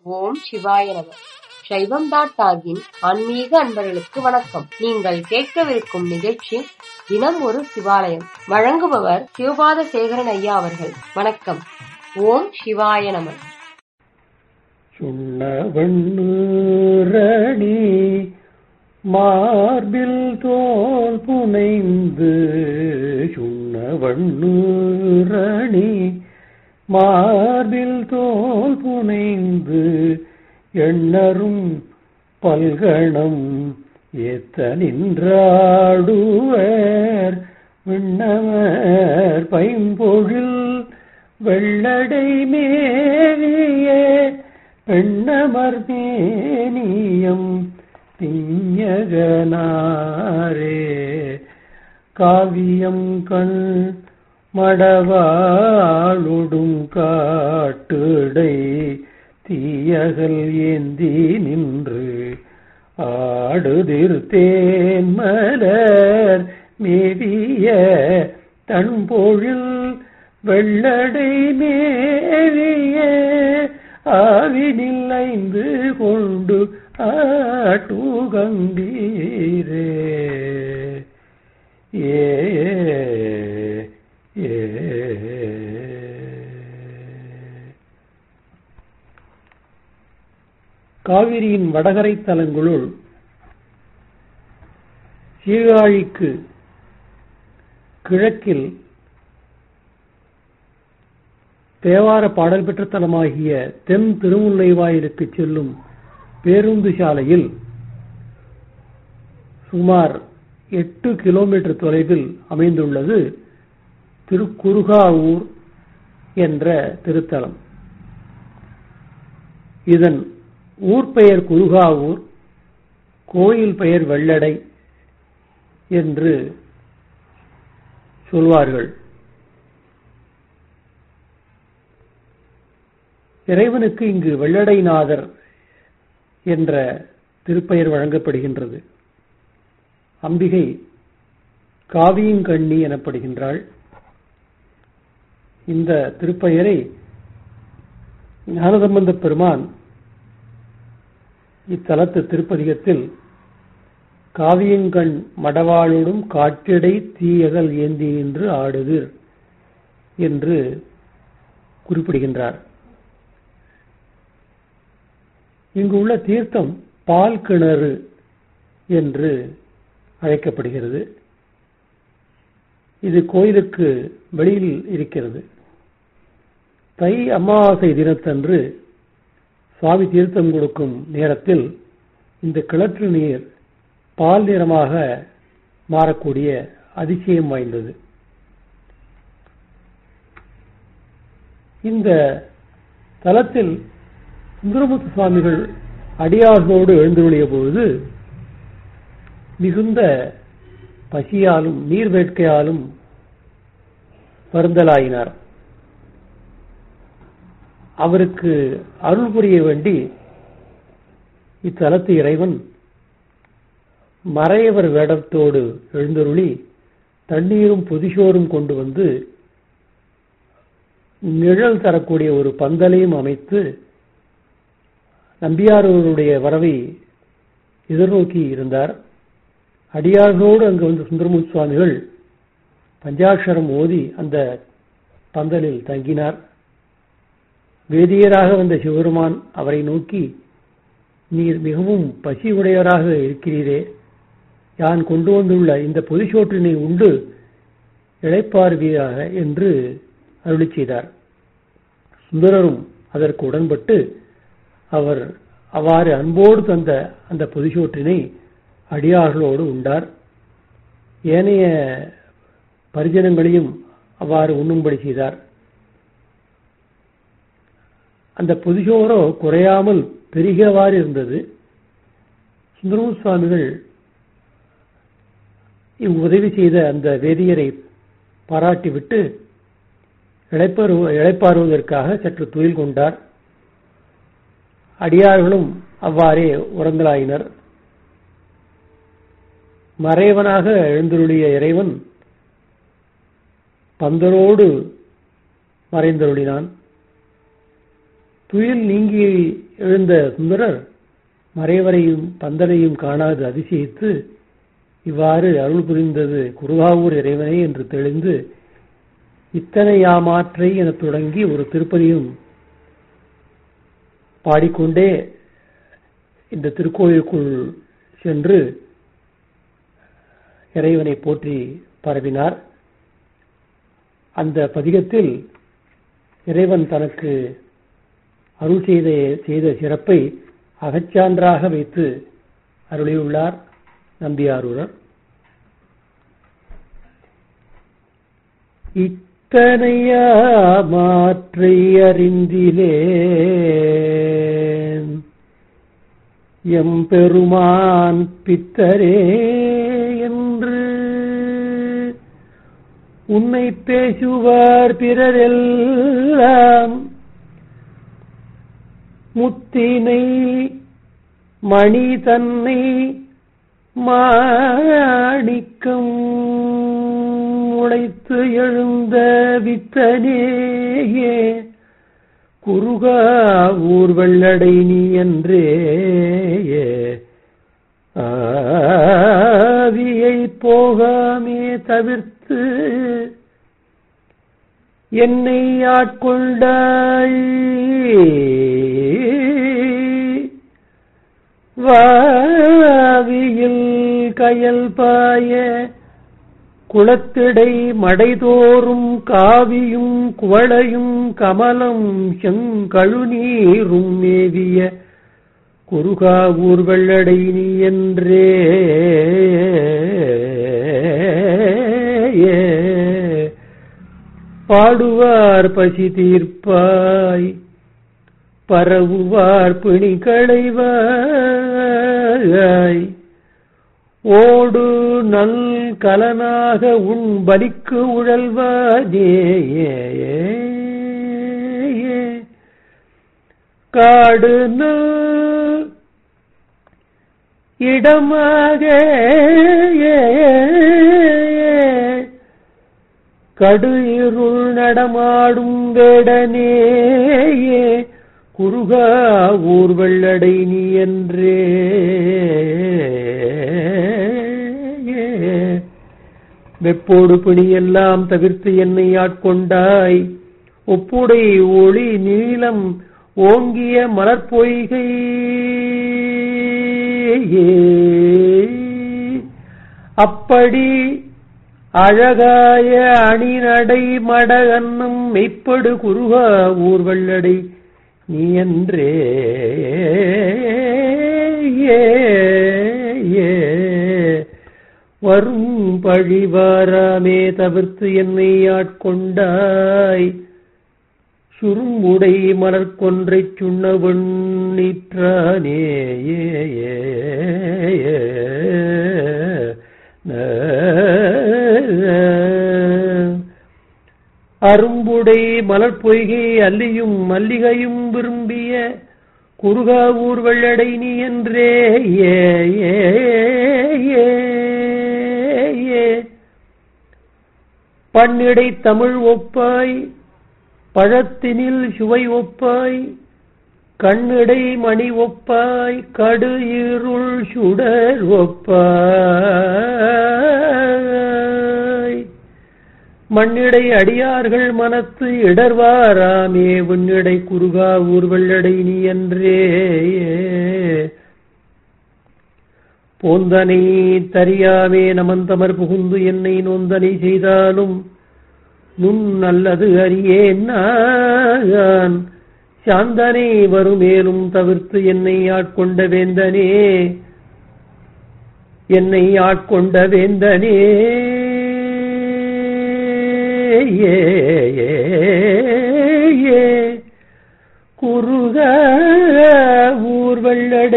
ஓம் சிவாய நம சைவம் டாட் டாகின் ஆன்மீக அன்பர்களுக்கு வணக்கம் நீங்கள் கேட்கவிருக்கும் நிகழ்ச்சி தினம் ஒரு சிவாலயம் வழங்குபவர் சிவபாத சேகரன் ஐயா அவர்கள் வணக்கம் ஓம் சிவாய நம சுண்ணவண்ணூரணி மார்பில் தோல் புனைந்து சுண்ணவண்ணூரணி மார்பில் தோல் புனைந்து எண்ணரும் பல்கணம் ஏத்த நின்றாடுவர் விண்ணவர் பைம்பொழில் வெள்ளடை மேவிய பெண்ணமர் மேனியம் பிஞகனாரே காவியம் கண் மடவாளுடும் காட்டுடை தீயகல் ஏந்தி நின்று ஆடுதிர் தேன் மலர் மேவிய தன்பொழில் வெள்ளடை மேவிய ஆவினில் ஐந்து கொண்டு ஆட்டுகந்தீரே ஏ ஏ காவிரியின் வடகரை தலங்களுள் சீர்காழிக்கு கிழக்கில் தேவார பாடல் பெற்ற தலமாகிய தென் திருமுல்லைவாயிலுக்கு செல்லும் பேருந்து சாலையில் சுமார் எட்டு கிலோமீட்டர் தொலைவில் அமைந்துள்ளது திருக்குறுகாவூர் என்ற திருத்தலம் இதன் ஊர் பெயர் குருகாவூர் கோயில் பெயர் வெள்ளடை என்று சொல்வார்கள் இறைவனுக்கு இங்கு வெள்ளடைநாதர் என்ற திருப்பெயர் வழங்கப்படுகின்றது அம்பிகை காவியங்கண்ணி எனப்படுகின்றாள் இந்த திருப்பெயரை ஞானசம்பந்த பெருமான் இத்தலத்து திருப்பதிகத்தில் காவியங்கண் மடவாளோடும் காட்டிடை தீயகல் ஏந்தி நின்று ஆடுதிர் என்று குறிப்பிடுகின்றார் இங்கு உள்ள தீர்த்தம் பால் கிணறு என்று அழைக்கப்படுகிறது இது கோயிலுக்கு வெளியில் இருக்கிறது தை அமாவாசை தினத்தன்று சுவாமி தீர்த்தம் கொடுக்கும் நேரத்தில் இந்த கிணற்று நீர் பால் நிறமாக மாறக்கூடிய அதிசயம் வாய்ந்தது இந்த தலத்தில் சுந்தரமுத்து சுவாமிகள் அடியார்களோடு எழுந்துள்ள பொழுது மிகுந்த பசியாலும் நீர் வேட்கையாலும் வருந்தலாயினார் அவருக்கு அருள் புரிய வேண்டி இத்தலத்து இறைவன் மறையவர் வேடத்தோடு எழுந்தருளி தண்ணீரும் புதிசோறும் கொண்டு வந்து நிழல் தரக்கூடிய ஒரு பந்தலையும் அமைத்து நம்பியாரவருடைய வரவை எதிர்நோக்கி இருந்தார் அடியார்களோடு அங்கு வந்து சுந்தரமூர்த்தி சுவாமிகள் பஞ்சாட்சரம் ஓதி அந்த பந்தலில் தங்கினார் வேதியராக வந்த சிவருமான் அவரை நோக்கி நீர் மிகவும் பசி உடையவராக இருக்கிறீரே யான் கொண்டு வந்துள்ள இந்த பொதுச்சோற்றினை உண்டு இழைப்பார்வீராக என்று அருளி செய்தார் சுந்தரரும் அதற்கு உடன்பட்டு அவர் அவ்வாறு அன்போடு தந்த அந்த பொதுச்சோற்றினை அடியார்களோடு உண்டார் ஏனைய பரிஜனங்களையும் அவ்வாறு உண்ணும்படி செய்தார் அந்த பொதுச்சோரோ குறையாமல் பெருகியவாறு இருந்தது சுந்தரமு சுவாமிகள் இவ்வுதவி செய்த அந்த வேதியரை பாராட்டிவிட்டு இழைப்பாரு இழைப்பாருவதற்காக சற்று துயில் கொண்டார் அடியார்களும் அவ்வாறே உறங்கலாயினர் மறைவனாக எழுந்தருளிய இறைவன் பந்தரோடு மறைந்தருளினான் துயில் நீங்கி எழுந்த சுந்தரர் மறைவரையும் பந்தனையும் காணாது அதிசயித்து இவ்வாறு அருள் புரிந்தது குருகாவூர் இறைவனே என்று தெளிந்து இத்தனை யாமாற்றை எனத் தொடங்கி ஒரு திருப்பதியும் பாடிக்கொண்டே இந்த திருக்கோயிலுக்குள் சென்று இறைவனை போற்றி பரவினார் அந்த பதிகத்தில் இறைவன் தனக்கு அருள் செய்த செய்த சிறப்பை அகச்சான்றாக வைத்து அருளியுள்ளார் நம்பியாரூரர் இத்தனையா மாற்றை அறிந்திலேன் எம்பெருமான் பித்தரே என்று உன்னை பேசுவார் பிறரெல்லாம் முத்தினை மணி தன்னை மாணிக்கம் உழைத்து எழுந்த வித்தனேயே குருகா ஊர் வெள்ளடை நீ என்றே ஆவியை போகாமே தவிர்த்து என்னை ஆட்கொண்டாய் வாவியில் கயல் பாய குளத்திடை மடைதோறும் காவியும் குவளையும் கமலம் செங்கழுநீரும் மேவிய குருகாவூர் வெள்ளடை நீ என்றே பாடுவார் பசி தீர்ப்பாய் பரவுவார் பிணி களைவாய் ஓடு நல் கலனாக உன் பலிக்கு உழல்வாதே காடு நல் இடமாக கடு இருள் நடமாடும் வேடனேயே குருகா ஊர் வெள்ளடை நீ என்றே வெப்போடு பிணியெல்லாம் தவிர்த்து என்னை ஆட்கொண்டாய் ஒப்புடை ஒளி நீளம் ஓங்கிய மலர்பொய்கை அப்படி அழகாய அணிநடை மடகன்னும் மெய்ப்படு குருகா ஊர் வெள்ளடை நீ என்றே ஏ ஏ வரும் பழிவாராமே தவிர்த்து என்னை ஆட்கொண்டாய் சுருங்குடை மலர்கொன்றைச் சுண்ணவன் நீற்றானே ஏ ஏ ஏ அரும்புடை மலர் பொய்கை அல்லியும் மல்லிகையும் விரும்பிய குருகாவூர் வெள்ளடை நீ என்றே ஏ ஏ ஏ ஏ பன்னிடை தமிழ் ஒப்பாய் பழத்தினில் சுவை ஒப்பாய் கண்ணிடை மணி ஒப்பாய் கடு இருள் சுடர் ஒப்பாய் மண்ணிடை அடியார்கள் மனத்து இடர்வாராமே உன்னிடை குறுகா ஊர் வெள்ளடை நீ என்றே போந்தனை தரியாமே நமந்தமர் புகுந்து என்னை நொந்தனை செய்தாலும் நுண் நல்லது அறியேன் நான் சாந்தனை வருமேலும் தவிர்த்து என்னை ஆட்கொண்ட வேந்தனே என்னை ஆட்கொண்ட வேந்தனே ஏ ஏ ஏ குருக ஊர் வெள்ளடை